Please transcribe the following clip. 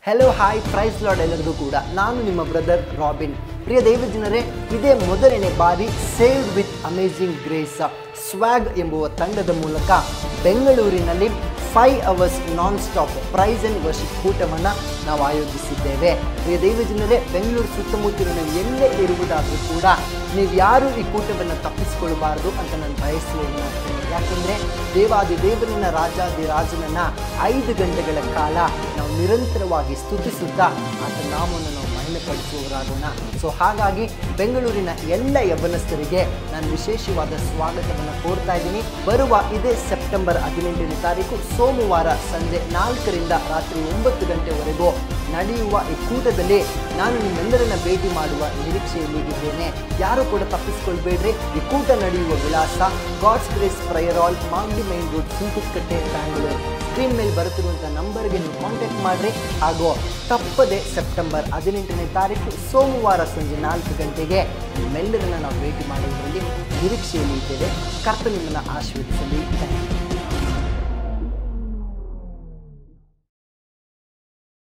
Hello hi price lord ಎಲ್ಲರಿಗೂ ಕೂಡ ನಾನು ನಿಮ್ಮ ಬ್ರದರ್ ರಾಬಿನ್ ಪ್ರಿಯ ದೈವಜನರೇ ಇದೇ ಮೊದಲನೇ ಬಾರಿ save with amazing grace swag ಎಂಬುವ ತಂಡದ ಮೂಲಕ ಬೆಂಗಳೂರಿನಲ್ಲಿ five hours non stop praise and worship ಕೂಟವನ್ನು ನಾವು ಆಯೋಜಿಸಿದ್ದೇವೆ ಪ್ರಿಯ ದೈವಜನರೇ ಬೆಂಗಳೂರು ಸುತ್ತಮುತ್ತಲಿನ ಎಲ್ಲೇ ಇರುವುದಾದರೂ ಕೂಡ ನೀವು ಯಾರು ಈ ಕೂಟವನ್ನು ತಪ್ಪಿಸಿಕೊಳ್ಳಬಾರದು ಅಂತ ನಾನು ಬಯಸುತ್ತೇನೆ ಮಾಡ್ತೇನೆ ಯಾಕೆಂದರೆ ದೇವಾದಿ ದೇವರನ್ನ ರಾಜಾದಿ ರಾಜನನ್ನ ಐದು ಗಂಟೆಗಳ ಕಾಲ ನಾವು ನಿರಂತರವಾಗಿ ಸ್ತುತಿಸುತ್ತಾ ಆತ ನಾಮವನ್ನು ನಾವು ಮಹಿಮೆಪಡಿಸುವವರಾಗೋಣ ಸೊ ಹಾಗಾಗಿ ಬೆಂಗಳೂರಿನ ಎಲ್ಲ ಯವನಸ್ಥರಿಗೆ ನಾನು ವಿಶೇಷವಾದ ಸ್ವಾಗತವನ್ನು ಕೋರ್ತಾ ಇದ್ದೀನಿ ಬರುವ ಇದೇ ಸೆಪ್ಟೆಂಬರ್ ಹದಿನೆಂಟನೇ ತಾರೀಕು ಸೋಮವಾರ ಸಂಜೆ ನಾಲ್ಕರಿಂದ ರಾತ್ರಿ ಒಂಬತ್ತು ಗಂಟೆವರೆಗೂ ನಡೆಯುವ ಈ ಕೂಟದಲ್ಲಿ ನಾನು ನಿಮ್ಮೆಲ್ಲರನ್ನ ಭೇಟಿ ಮಾಡುವ ನಿರೀಕ್ಷೆಯಲ್ಲಿ ಇದ್ದೇನೆ ಯಾರು ಕೂಡ ತಪ್ಪಿಸಿಕೊಳ್ಬೇಡ್ರಿ ಈ ಕೂಟ ನಡೆಯುವ ವಿಳಾಸ ಗಾಡ್ಸ್ ಗ್ರೇಸ್ ಪ್ರಯರ್ ಆಲ್ ಮಾಂಗ್ಲಿ main road Sunkukatte Bangalore screen ಮೇಲೆ ಬರುತ್ತಿರುವಂಥ ನಂಬರ್ಗೆ ನೀವು ಕಾಂಟ್ಯಾಕ್ಟ್ ಮಾಡಿರಿ ಹಾಗೂ ತಪ್ಪದೆ ಸೆಪ್ಟೆಂಬರ್ ಹದಿನೆಂಟನೇ ತಾರೀಕು ಸೋಮವಾರ ಸಂಜೆ ನಾಲ್ಕು ಗಂಟೆಗೆ ನಿಮ್ಮೆಲ್ಲರನ್ನ ನಾವು ಭೇಟಿ ಮಾಡುವುದರಲ್ಲಿ ನಿರೀಕ್ಷೆಯಲ್ಲಿ ಇದ್ದೇವೆ ಕರ್ತ ನಿಮ್ಮನ್ನು ಆಶೀರ್ವದಿಸಲಿ Thank you.